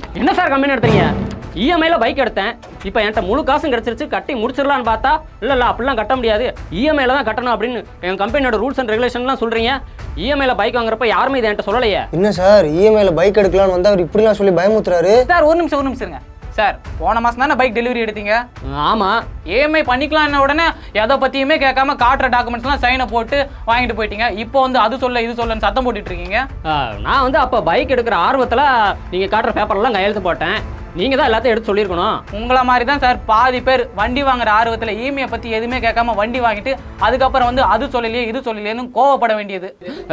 என்ன sir company எடுத்தீங்க இஎம்ஐல bike எடுத்தேன் இப்போ என்கிட்ட முழு காசும் கிடைச்சிருச்சு கட்டி முடிச்சிடலான்னு பார்த்தா இல்லை இல்லை அப்படிலாம் கட்ட முடியாது இஎம்ஐல தான் கட்டணும் அப்படின்னு என் கம்பெனியோட ரூல்ஸ் அண்ட் ரெகுலேஷன்லாம் சொல்கிறீங்க இஎம்ஐல பைக் வாங்குறப்ப யாருமே இதை என்கிட்ட சொல்லலையே என்ன சார் இஎம்ஐல பைக் எடுக்கலாம்னு வந்தா அவர் இப்படிலாம் சொல்லி பயமுத்துறாரு சார் ஒரு நிமிஷம் ஒரு நிமிஷம் இருங்க சார் போன மாதம் தானே பைக் டெலிவரி எடுத்தீங்க ஆமாம் ஏஎம்ஐ பண்ணிக்கலாம்னு உடனே எதை பற்றியுமே கேட்காம காட்டுற டாக்குமெண்ட்ஸ்லாம் சைனை போட்டு வாங்கிட்டு போயிட்டீங்க இப்போ வந்து அது சொல்ல இது சொல்லன்னு சத்தம் போட்டுட்டு இருக்கீங்க நான் வந்து அப்போ பைக் எடுக்கிற ஆர்வத்தில் நீங்கள் காட்டுற பேப்பர்லாம் கையெழுத்து போட்டேன் நீங்கள் தான் எல்லாத்தையும் எடுத்து சொல்லியிருக்கணும் உங்களை மாதிரி தான் சார் பாதி பேர் வண்டி வாங்குற ஆர்வத்தில் இஎம்ஐ பற்றி எதுவுமே கேட்காம வண்டி வாங்கிட்டு அதுக்கப்புறம் வந்து அது சொல்லலையே இது சொல்லலையேன்னு கோவப்பட வேண்டியது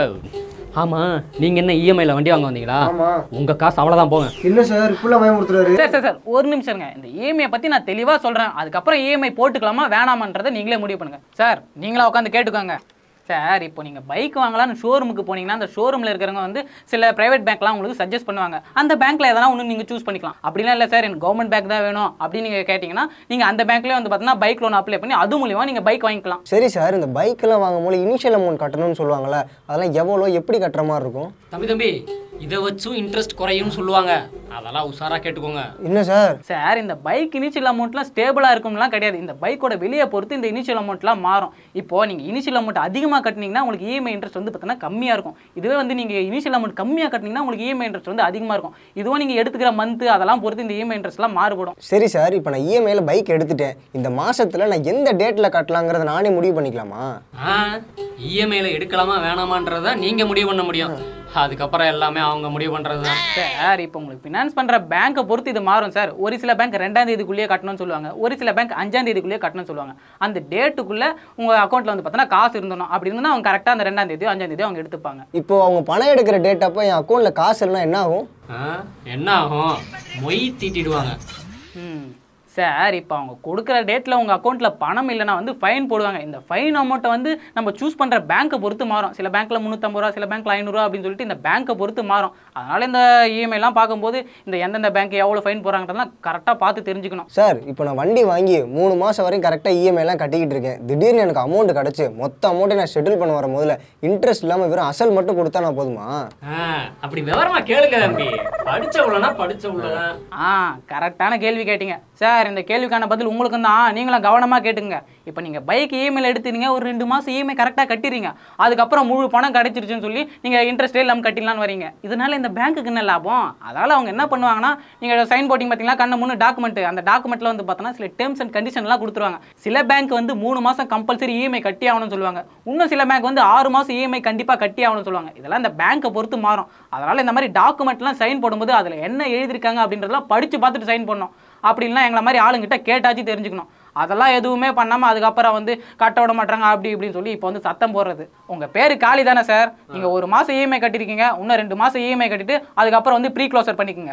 ஆமாம் நீங்கள் என்ன இஎம்ஐல வண்டி வாங்க வந்தீங்களா ஆமா உங்கள் காசு அவ்வளோதான் போங்க என்ன சார் இப்படிலாம் பயமுறுத்துறாரு சார் சார் சார் ஒரு நிமிஷம் இருங்க இந்த இஎம்ஐ பற்றி நான் தெளிவாக சொல்கிறேன் அதுக்கப்புறம் இஎம்ஐ போட்டுக்கலாமா வேணாமான்றதை நீங்களே முடிவு பண்ணுங்க சார் நீங்களா உட்காந்து கேட்டுக்கோங்க சார் இப்போ நீங்கள் பைக் வாங்கலாம்னு ஷோரூமுக்கு போனீங்கன்னா அந்த ஷோரூமில் இருக்கிறவங்க வந்து சில பிரைவேட் பேங்க்லாம் உங்களுக்கு சஜஸ்ட் பண்ணுவாங்க அந்த பேங்க்கில் எதனா ஒன்று நீங்கள் சூஸ் பண்ணிக்கலாம் அப்படிலாம் இல்லை சார் எனக்கு கவர்மெண்ட் பேங்க் தான் வேணும் அப்படின்னு நீங்கள் கேட்டிங்கன்னா நீங்கள் அந்த பேங்க்லேயே வந்து பார்த்தீங்கன்னா பைக் லோன் அப்ளை பண்ணி அது மூலியமாக நீங்கள் பைக் வாங்கிக்கலாம் சரி சார் இந்த பைக் எல்லாம் வாங்கும்போது இனிஷியல் அமௌண்ட் கட்டணும்னு சொல்லுவாங்கல்ல அதெல்லாம் எவ்வளோ எப்படி கட்டுற மாதிரி இருக்கும் தம்பி தம்பி இதை வச்சும் இன்ட்ரெஸ்ட் குறையும்னு சொல்லுவாங்க அதெல்லாம் உஷாராக கேட்டுக்கோங்க என்ன சார் சார் இந்த பைக் இனிஷியல் அமௌண்ட்லாம் ஸ்டேபிளாக இருக்கும்லாம் கிடையாது இந்த பைக்கோட வெளியே பொறுத்து இந்த இனிஷியல் அமௌண்ட்லாம் மாறும் இப்போ நீங்கள் இனிஷியல் அமௌண்ட் அதிகமாக கட்டினீங்கன்னா உங்களுக்கு இஎம்ஐ இன்ட்ரெஸ்ட் வந்து பார்த்தீங்கன்னா கம்மியாக இருக்கும் இதுவே வந்து நீங்கள் இனிஷியல் அமௌண்ட் கம்மியாக கட்டினீங்கன்னா உங்களுக்கு இஎம்ஐ இன்ட்ரெஸ்ட் வந்து அதிகமாக இருக்கும் இதுவும் நீங்கள் எடுத்துக்கிற மந்த் அதெல்லாம் பொறுத்து இந்த இஎம்ஐ இன்ட்ரெஸ்ட்லாம் மாறுபடும் சரி சார் இப்போ நான் இஎம்ஐல பைக் எடுத்துட்டேன் இந்த மாசத்துல நான் எந்த டேட்ல கட்டலாங்கிறத நானே முடிவு பண்ணிக்கலாமா ஆ இஎம்ஐல எடுக்கலாமா வேணாமான்றதை நீங்கள் முடிவு பண்ண முடியும் அதுக்கப்புறம் எல்லாமே அவங்க முடிவு பண்ணுறது தான் சார் இப்போ உங்களுக்கு ஃபினான்ஸ் பண்ணுற பேங்க்கை பொறுத்து இது மாறும் சார் ஒரு சில பேங்க் ரெண்டாம் தேதிக்குள்ளேயே கட்டணும்னு சொல்லுவாங்க ஒரு சில பேங்க் அஞ்சாம் தேதிக்குள்ளேயே கட்டணும்னு சொல்லுவாங்க அந்த டேட்டுக்குள்ளே உங்கள் அக்கௌண்ட்டில் வந்து பார்த்தோன்னா காசு இருந்தணும் அப்படி இருந்தால் அவங்க கரெக்டாக அந்த ரெண்டாம் தேதியோ அஞ்சாம் தேதியோ அவங்க எடுத்துப்பாங்க இப்போ அவங்க பணம் எடுக்கிற டேட் அப்போ என் அக்கௌண்ட்ல காசு இல்லைன்னா என்ன ஆகும் ஆ, என்ன ஆகும் மொய் தீட்டிடுவாங்க ம் சார் இப்போ அவங்க கொடுக்குற டேட்டில் உங்கள் அக்கௌண்ட்டில் பணம் இல்லைனா வந்து ஃபைன் போடுவாங்க இந்த ஃபைன் அமௌண்ட்டை வந்து நம்ம சூஸ் பண்ணுற பேங்க்கை பொறுத்து மாறும் சில பேங்க்கில் முந்நூற்றம்பது ரூபா சில பேங்க்கில் ஐநூறுரூவா அப்படின்னு சொல்லிட்டு இந்த பேங்க்கை பொறுத்து மாறும் அதனால் இந்த இஎம்ஐலாம் பார்க்கும்போது இந்த எந்தெந்த பேங்க் எவ்வளோ ஃபைன் போடுறாங்கன்றதெல்லாம் கரெக்டாக பார்த்து தெரிஞ்சுக்கணும் சார் இப்போ நான் வண்டி வாங்கி மூணு மாதம் வரையும் கரெக்டாக இஎம்ஐலாம் கட்டிக்கிட்டு இருக்கேன் திடீர்னு எனக்கு அமௌண்ட் கிடச்சி மொத்த அமௌண்ட்டை நான் செட்டில் பண்ண வர முதல்ல இன்ட்ரெஸ்ட் இல்லாமல் வெறும் அசல் மட்டும் கொடுத்தா நான் போதுமா ஆ, அப்படி விவரமா கேளுங்க தம்பி படிச்ச உள்ளனா படிச்ச உள்ளதான் ஆ கரெக்டான கேள்வி கேட்டீங்க சார் இந்த கேள்விக்கான பதில் உங்களுக்கு தான் நீங்களும் கவனமாக கேட்டுங்க இப்போ நீங்கள் பைக் இஎம்ஐல எடுத்துறீங்க ஒரு ரெண்டு மாதம் இஎம்ஐ கரெக்டாக கட்டிடுறீங்க அதுக்கப்புறம் முழு பணம் கிடைச்சிருச்சுன்னு சொல்லி நீங்கள் இன்ட்ரெஸ்டே இல்லாமல் கட்டிடலாம்னு வரீங்க இதனால இந்த பேங்க்குக்கு என்ன லாபம் அதனால் அவங்க என்ன பண்ணுவாங்கன்னா நீங்கள் சைன் போட்டிங் பார்த்தீங்களா கண்ண முன்னு டாக்குமெண்ட் அந்த டாக்குமெண்ட்டில் வந்து பார்த்தோன்னா சில டேர்ம்ஸ் அண்ட் கண்டிஷன்லாம் கொடுத்துருவாங்க சில பேங்க் வந்து மூணு மாதம் கம்பல்சரி இஎம்ஐ கட்டி ஆகணும்னு சொல்லுவாங்க இன்னும் சில பேங்க் வந்து ஆறு மாதம் இஎம்ஐ கண்டிப்பாக கட்டி ஆகணும்னு சொல்லுவாங்க இதெல்லாம் இந்த பேங்க்கை பொறுத்து மாறும் அதனால் இந்த மாதிரி டாக்குமெண்ட்லாம் சைன் போடும்போது அதில் என்ன எழுதியிருக்காங்க அப்படின்றதெல்லாம் படித்து பார்த்துட்டு சைன் பண்ணணும் அப்படின்லாம் எங்களை மாதிரி ஆளுங்கிட்ட கேட்டாச்சு தெரிஞ்சுக்கணும் அதெல்லாம் எதுவுமே பண்ணாமல் அதுக்கப்புறம் வந்து கட்ட விட மாட்டாங்க அப்படி இப்படின்னு சொல்லி இப்போ வந்து சத்தம் போடுறது உங்கள் பேர் காலி தானே சார் நீங்கள் ஒரு மாதம் இஎம்ஐ கட்டிருக்கீங்க இன்னும் ரெண்டு மாதம் இஎம்ஐ கட்டிட்டு அதுக்கப்புறம் வந்து ப்ரீ க்ளோசர் பண்ணிக்கோங்க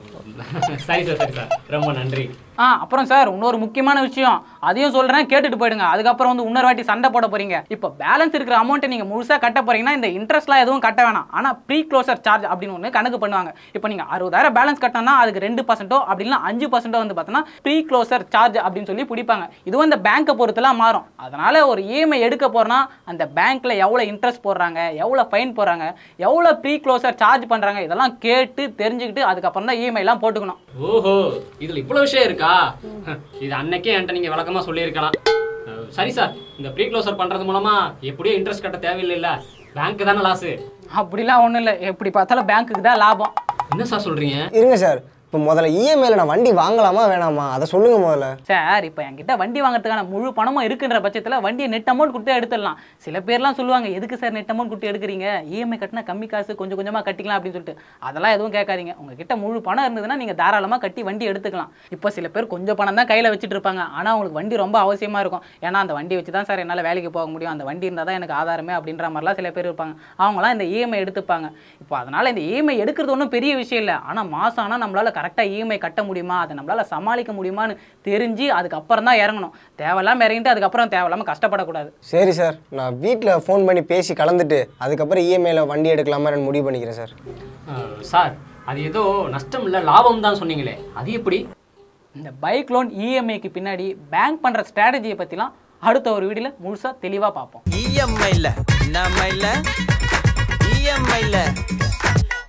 சரி சார் சரி சார் ரொம்ப நன்றி ஆ அப்புறம் சார் இன்னொரு முக்கியமான விஷயம் அதையும் சொல்கிறேன் கேட்டுட்டு போயிடுங்க அதுக்கப்புறம் வந்து இன்னொரு வாட்டி சண்டை போட போறீங்க இப்போ பேலன்ஸ் இருக்கிற அமௌண்ட்டை நீங்கள் முழுசாக கட்ட போறீங்கன்னா இந்த இன்ட்ரெஸ்ட்லாம் எதுவும் கட்ட வேணாம் ஆனால் ப்ரீ க்ளோசர் சார்ஜ் அப்படின்னு ஒன்று கணக்கு பண்ணுவாங்க இப்போ நீங்கள் அறுபதாயிரம் பேலன்ஸ் கட்டினா அதுக்கு ரெண்டு பர்சன்ட்டோ அப்படின்னா அஞ்சு பர்சன்ட்டோ வந்து பார்த்தோன்னா ப்ரீ க்ளோசர் சார்ஜ் அப்படின்னு சொல்லி பிடிப்பாங்க இதுவும் இந்த பேங்க்கை பொறுத்துலாம் மாறும் அதனால ஒரு இஎம்ஐ எடுக்க போறோம்னா அந்த பேங்க்ல எவ்வளோ இன்ட்ரெஸ்ட் போடுறாங்க எவ்வளோ ஃபைன் போடுறாங்க எவ்வளோ ப்ரீ க்ளோசர் சார்ஜ் பண்ணுறாங்க இதெல்லாம் கேட்டு தெரிஞ்சுக்கிட்டு அதுக்கப்புறம் தான் இஎம்ஐலாம் போட்டுக்கணும் ஓஹோ இதுல இவ்வளவு விஷயம் இருக்கா இது அன்னைக்கே என்கிட்ட நீங்க விளக்கமா சொல்லியிருக்கலாம் அஹ், சரி சார் இந்த ப்ரீ க்ளோசர் பண்றது மூலமா எப்படியோ இன்ட்ரெஸ்ட் கட்ட தேவையில்லைல்ல பேங்க் தானே லாஸு அப்படிலாம் ஒன்றும் இல்லை எப்படி பார்த்தாலும் பேங்க்குக்கு தான் லாபம் என்ன சார் சொல்றீங்க இருங்க சார் இப்போ முதல்ல இஎம்ஐல நான் வண்டி வாங்கலாமா வேணாமா அதை சொல்லுங்க முதல்ல சார் இப்போ என்கிட்ட வண்டி வாங்குறதுக்கான முழு பணமும் இருக்குன்ற பட்சத்தில் வண்டியை நெட் அமௌண்ட் கொடுத்து எடுத்துடலாம் சில பேர்லாம் சொல்லுவாங்க எதுக்கு சார் நெட் அமௌண்ட் கொடுத்து எடுக்கிறீங்க இஎம்ஐ கட்டினா கம்மி காசு கொஞ்சம் கொஞ்சமாக கட்டிக்கலாம் அப்படின்னு சொல்லிட்டு அதெல்லாம் எதுவும் கேட்காதீங்க உங்ககிட்ட முழு பணம் இருந்ததுன்னா நீங்கள் தாராளமாக கட்டி வண்டி எடுத்துக்கலாம் இப்போ சில பேர் கொஞ்சம் பணம் தான் கையில் வச்சுட்டு இருப்பாங்க ஆனால் அவங்களுக்கு வண்டி ரொம்ப அவசியமாக இருக்கும் ஏன்னா அந்த வண்டி வச்சு தான் சார் என்னால் வேலைக்கு போக முடியும் அந்த வண்டி இருந்தால் தான் எனக்கு ஆதாரமே அப்படின்ற மாதிரிலாம் சில பேர் இருப்பாங்க அவங்களாம் இந்த இஎம்ஐ எடுத்துப்பாங்க இப்போ அதனால் இந்த இஎம்ஐ எடுக்கிறது ஒன்றும் பெரிய விஷயம் இல்லை ஆனால் மாதம் ஆனால் நம்மளால் கரெக்டாக இஎம்ஐ கட்ட முடியுமா அதை நம்மளால் சமாளிக்க முடியுமான்னு தெரிஞ்சு அதுக்கப்புறம் தான் இறங்கணும் தேவையில்லாம இறங்கிட்டு அதுக்கப்புறம் தேவையில்லாமல் கஷ்டப்படக்கூடாது சரி சார் நான் வீட்டில் ஃபோன் பண்ணி பேசி கலந்துட்டு அதுக்கப்புறம் இஎம்ஐல வண்டி எடுக்கலாமா நான் முடிவு பண்ணிக்கிறேன் சார் அஹ், சார் அது ஏதோ நஷ்டம் இல்லை லாபம் தான் சொன்னீங்களே அது எப்படி இந்த பைக் லோன் இஎம்ஐக்கு பின்னாடி பேங்க் பண்ணுற ஸ்ட்ராட்டஜியை பற்றிலாம் அடுத்த ஒரு வீடியோவில் முழுசாக தெளிவாக பார்ப்போம் இஎம்ஐல நம்ம இல்ல இஎம்ஐல